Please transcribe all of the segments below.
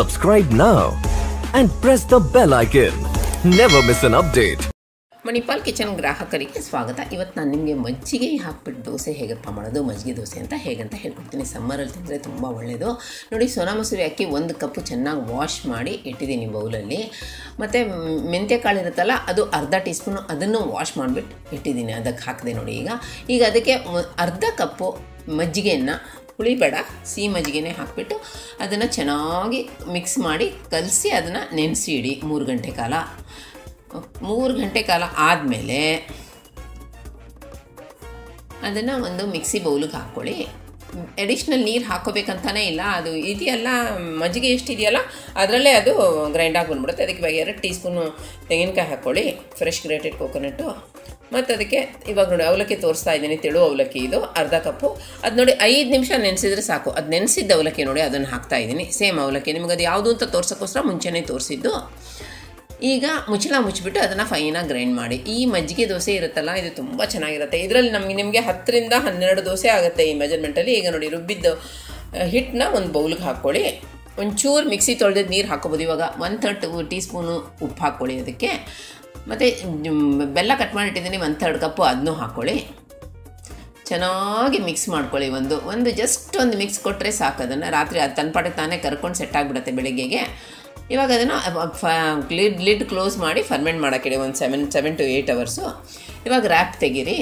Subscribe now and press the bell icon. Never miss an update. Manipal kitchen ಗ್ರಾಹಕರಿಗೆ ಸ್ವಾಗತ ಇವತ್ತು ನಾನು ನಿಮಗೆ ಮಜ್ಜಿಗೆ ಹಾಕ್ಬಿಟ್ಟು ದೋಸೆ ಹೇಗಪ್ಪ ಮಾಡೋದು ಮಜ್ಜಿಗೆ ದೋಸೆ ಅಂತ ಹೇಗಂತ ಹೇಳ್ಕೊಡ್ತೀನಿ ಸಮ್ಮರಲ್ಲಿ ತಿಂದರೆ ತುಂಬ ಒಳ್ಳೆಯದು ನೋಡಿ ಸೋನಾ ಮಸೂರಿ ಅಕ್ಕಿ ಒಂದು ಕಪ್ಪು ಚೆನ್ನಾಗಿ ವಾಶ್ ಮಾಡಿ ಇಟ್ಟಿದ್ದೀನಿ ಬೌಲಲ್ಲಿ ಮತ್ತು ಮೆಂತ್ಯ ಕಾಳು ಇರುತ್ತಲ್ಲ ಅದು ಅರ್ಧ ಟೀ ಸ್ಪೂನು ಅದನ್ನು ವಾಶ್ ಮಾಡಿಬಿಟ್ಟು ಇಟ್ಟಿದ್ದೀನಿ ಅದಕ್ಕೆ ಹಾಕಿದೆ ನೋಡಿ ಈಗ ಈಗ ಅದಕ್ಕೆ ಒ- ಅರ್ಧ ಕಪ್ಪು ಮಜ್ಜಿಗೆಯನ್ನು ಹುಳಿ ಬೇಡ ಸಿಹಿ ಮಜ್ಜಿಗೆನೇ ಹಾಕಿಬಿಟ್ಟು ಅದನ್ನು ಚೆನ್ನಾಗಿ ಮಿಕ್ಸ್ ಮಾಡಿ ಕಲಸಿ ಅದನ್ನು ನೆನೆಸಿ ಇಡಿ ಮೂರು ಗಂಟೆ ಕಾಲ ಮೂರು ಗಂಟೆ ಕಾಲ ಆದಮೇಲೆ ಅದನ್ನು ಒಂದು ಮಿಕ್ಸಿ ಬೌಲಿಗೆ ಹಾಕ್ಕೊಳ್ಳಿ ಎಡಿಷ್ನಲ್ ನೀರು ಹಾಕೋಬೇಕಂತಾನೇ ಇಲ್ಲ ಅದು ಇದೆಯಲ್ಲ ಮಜ್ಜಿಗೆ ಎಷ್ಟಿದೆಯಲ್ಲ ಅದರಲ್ಲೇ ಅದು ಗ್ರೈಂಡ್ ಆಗಿ ಬಂದ್ಬಿಡುತ್ತೆ ಅದಕ್ಕೆ ಇವಾಗ ಎರಡು ಟೀ ಸ್ಪೂನು ತೆಂಗಿನಕಾಯಿ ಹಾಕ್ಕೊಳ್ಳಿ ಫ್ರೆಶ್ ಗ್ರೇಟೆಡ್ ಕೋಕೋನಟ್ಟು ಮತ್ತು ಅದಕ್ಕೆ ಇವಾಗ ನೋಡಿ ಅವಲಕ್ಕಿ ತೋರಿಸ್ತಾ ಇದ್ದೀನಿ ತೆಳು ಅವಲಕ್ಕಿ ಇದು ಅರ್ಧ ಕಪ್ಪು ಅದು ನೋಡಿ ಐದು ನಿಮಿಷ ನೆನೆಸಿದ್ರೆ ಸಾಕು ಅದು ನೆನೆಸಿದ್ದ ಅವಲಕ್ಕಿ ನೋಡಿ ಅದನ್ನು ಹಾಕ್ತಾ ಇದ್ದೀನಿ ಸೇಮ್ ಅವಲಕ್ಕಿ ನಿಮಗೆ ಅದು ಯಾವುದು ಅಂತ ತೋರ್ಸೋಕ್ಕೋಸ್ಕರ ಮುಂಚೆನೇ ತೋರಿಸಿದ್ದು ಈಗ ಮುಚ್ಚಳ ಮುಚ್ಚಿಬಿಟ್ಟು ಅದನ್ನು ಫೈನಾಗಿ ಗ್ರೈಂಡ್ ಮಾಡಿ ಈ ಮಜ್ಜಿಗೆ ದೋಸೆ ಇರುತ್ತಲ್ಲ ಇದು ತುಂಬ ಚೆನ್ನಾಗಿರುತ್ತೆ ಇದರಲ್ಲಿ ನಮಗೆ ನಿಮಗೆ ಹತ್ತರಿಂದ ಹನ್ನೆರಡು ದೋಸೆ ಆಗುತ್ತೆ ಈ ಮೆಜರ್ಮೆಂಟಲ್ಲಿ ಈಗ ನೋಡಿ ರುಬ್ಬಿದ್ದು ಹಿಟ್ಟನ್ನ ಒಂದು ಬೌಲ್ಗೆ ಹಾಕ್ಕೊಳ್ಳಿ ಒಂಚೂರು ಮಿಕ್ಸಿ ತೊಳೆದಿದ್ದು ನೀರು ಹಾಕ್ಕೊಬೋದು ಇವಾಗ ಒನ್ ಥರ್ಡ್ ಟೀ ಸ್ಪೂನು ಉಪ್ಪು ಹಾಕ್ಕೊಳ್ಳಿ ಅದಕ್ಕೆ ಮತ್ತು ಬೆಲ್ಲ ಕಟ್ ಮಾಡಿಟ್ಟಿದ್ದೀನಿ ಒನ್ ಥರ್ಡ್ ಕಪ್ಪು ಅದನ್ನೂ ಹಾಕ್ಕೊಳ್ಳಿ ಚೆನ್ನಾಗಿ ಮಿಕ್ಸ್ ಮಾಡ್ಕೊಳ್ಳಿ ಒಂದು ಒಂದು ಜಸ್ಟ್ ಒಂದು ಮಿಕ್ಸ್ ಕೊಟ್ಟರೆ ಸಾಕು ಅದನ್ನು ರಾತ್ರಿ ಅದು ತನ್ಪಾಟಕ್ಕೆ ತಾನೇ ಕರ್ಕೊಂಡು ಸೆಟ್ ಆಗಿಬಿಡುತ್ತೆ ಬೆಳಿಗ್ಗೆಗೆ ಇವಾಗ ಅದನ್ನು ಲಿಡ್ ಲಿಡ್ ಕ್ಲೋಸ್ ಮಾಡಿ ಫರ್ಮೆಂಟ್ ಮಾಡೋಕ್ಕಿಡಿ ಒಂದು seven seven to eight hours ಇವಾಗ ರ್ಯಾಪ್ ತೆಗೀರಿ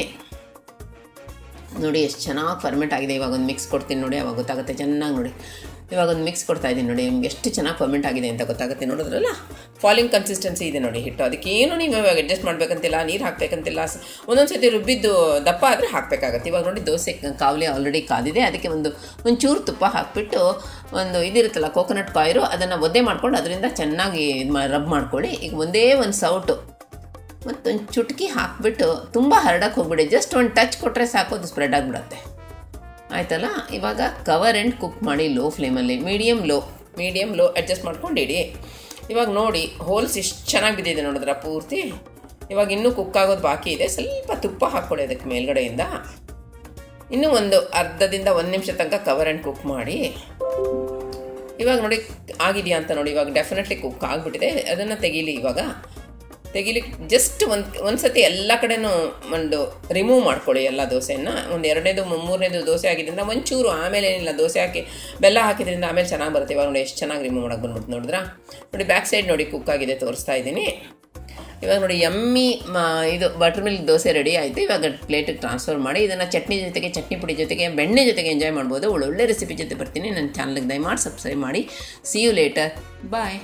ನೋಡಿ ಎಷ್ಟು ಚೆನ್ನಾಗಿ ಫರ್ಮೆಂಟ್ ಆಗಿದೆ ಇವಾಗ ಒಂದು ಮಿಕ್ಸ್ ಕೊಡ್ತೀನಿ ನೋಡಿ ಅವಾಗ ಗೊತ್ತಾಗುತ್ತೆ ಚೆನ್ನಾಗಿ ನೋಡಿ ಇವಾಗ ಒಂದು ಮಿಕ್ಸ್ ಕೊಡ್ತಾ ಇದ್ದೀನಿ ನೋಡಿ ನಿಮ್ಗೆ ಎಷ್ಟು ಚೆನ್ನಾಗಿ ಫರ್ಮೆಂಟ್ ಆಗಿದೆ ಅಂತ ಗೊತ್ತಾಗುತ್ತೆ ನೋಡಿದ್ರಲ್ಲ ಫಾಲಿಂಗ್ ಕನ್ಸಿಸ್ಟೆನ್ಸಿ ಇದೆ ನೋಡಿ ಹಿಟ್ಟು ಅದಕ್ಕೇನು ನೀವು ಇವಾಗ ಅಡ್ಜಸ್ಟ್ ಮಾಡಬೇಕಂತಿಲ್ಲ ನೀರು ಹಾಕಬೇಕಂತಿಲ್ಲ ಒಂದೊಂದು ಸತಿ ರುಬ್ಬಿದ್ದು ದಪ್ಪ ಆದರೆ ಹಾಕಬೇಕಾಗತ್ತೆ ಇವಾಗ ನೋಡಿ ದೋಸೆ ಕಾವಲಿ ಆಲ್ರೆಡಿ ಕಾದಿದೆ ಅದಕ್ಕೆ ಒಂದು ಒಂಚೂರು ತುಪ್ಪ ಹಾಕಿಬಿಟ್ಟು ಒಂದು ಇದಿರುತ್ತಲ್ಲ ಕೋಕೋನಟ್ ಕಾಯಿರು ಅದನ್ನು ಒದ್ದೆ ಮಾಡ್ಕೊಂಡು ಅದರಿಂದ ಚೆನ್ನಾಗಿ ಇದು ಮಾ ರಬ್ ಮಾಡ್ಕೊಳ್ಳಿ ಈಗ ಒಂದೇ ಒಂದು ಸೌಟು ಮತ್ತೊಂದು ಚುಟುಕಿ ಹಾಕಿಬಿಟ್ಟು ತುಂಬ ಹರಡಕ್ಕೆ ಹೋಗ್ಬಿಡಿ ಜಸ್ಟ್ ಒಂದು ಟಚ್ ಕೊಟ್ಟರೆ ಸಾಕು ಅದು ಸ್ಪ್ರೆಡ್ ಆಗಿಬಿಡತ್ತೆ ಆಯ್ತಲ್ಲ ಇವಾಗ ಕವರ್ ಆ್ಯಂಡ್ ಕುಕ್ ಮಾಡಿ ಲೋ ಫ್ಲೇಮಲ್ಲಿ medium low medium low adjust ಮಾಡ್ಕೊಂಡು ಇಡಿ ಇವಾಗ ನೋಡಿ ಹೋಲ್ಸ್ ಇಷ್ಟು ಚೆನ್ನಾಗಿ ಬಿದ್ದಿದೆ ನೋಡಿದ್ರ ಪೂರ್ತಿ ಇವಾಗ ಇನ್ನೂ ಕುಕ್ ಆಗೋದು ಬಾಕಿ ಇದೆ ಸ್ವಲ್ಪ ತುಪ್ಪ ಹಾಕ್ಕೊಳ್ಳಿ ಅದಕ್ಕೆ ಮೇಲ್ಗಡೆಯಿಂದ ಇನ್ನೂ ಒಂದು ಅರ್ಧದಿಂದ ಒಂದು ನಿಮಿಷ ತನಕ ಕವರ್ ಆ್ಯಂಡ್ ಕುಕ್ ಮಾಡಿ ಇವಾಗ ನೋಡಿ ಆಗಿದೆಯಾ ಅಂತ ನೋಡಿ ಇವಾಗ ಡೆಫಿನೆಟ್ಲಿ ಕುಕ್ ಆಗಿಬಿಟ್ಟಿದೆ ಅದನ್ನು ತೆಗೀಲಿ ಇವಾಗ ತೆಗಿಲಿ ಜಸ್ಟ್ ಒಂದು ಒಂದು ಸತಿ ಎಲ್ಲ ಕಡೆನೂ ಒಂದು ರಿಮೂವ್ ಮಾಡ್ಕೊಳ್ಳಿ ಎಲ್ಲ ದೋಸೆಯನ್ನು ಒಂದು ಎರಡನೇದು ಮೂ- ಮೂರನೇದು ದೋಸೆ ಆಗಿದ್ದರಿಂದ ಒಂಚೂರು ಆಮೇಲೆ ಏನಿಲ್ಲ ದೋಸೆ ಹಾಕಿ ಬೆಲ್ಲ ಹಾಕಿದ್ರಿಂದ ಆಮೇಲೆ ಚೆನ್ನಾಗಿ ಬರುತ್ತೆ ಇವಾಗ ನೋಡಿ ಎಷ್ಟು ಚೆನ್ನಾಗಿ ರಿಮೂವ್ ಮಾಡೋಕೆ ಬಂದ್ಬಿಟ್ಟು ನೋಡಿದ್ರಾ ನೋಡಿ ಬ್ಯಾಕ್ ಸೈಡ್ ನೋಡಿ ಕುಕ್ ಆಗಿದೆ ತೋರಿಸ್ತಾ ಇದ್ದೀನಿ ಇವಾಗ ನೋಡಿ ಎಮ್ಮಿ ಮ ಇದು ಬಟರ್ ಮಿಲ್ಕ್ ದೋಸೆ ರೆಡಿ ಆಯಿತು ಇವಾಗ ಪ್ಲೇಟಿಗೆ ಟ್ರಾನ್ಸ್ಫರ್ ಮಾಡಿ ಇದನ್ನು ಚಟ್ನಿ ಜೊತೆಗೆ ಚಟ್ನಿ ಪುಡಿ ಜೊತೆಗೆ ಬೆಣ್ಣೆ ಜೊತೆಗೆ ಎಂಜಾಯ್ ಮಾಡ್ಬೋದು ಒಳ್ಳೊಳ್ಳೆ ರೆಸಿಪಿ ಜೊತೆ ಬರ್ತೀನಿ ನನ್ನ ಚಾನಲ್ಗೆ ದಯಮಾಡಿ ಸಬ್ಸ್ಕ್ರೈಬ್ ಮಾಡಿ ಸಿ ಯು ಲೇಟರ್ ಬಾಯ್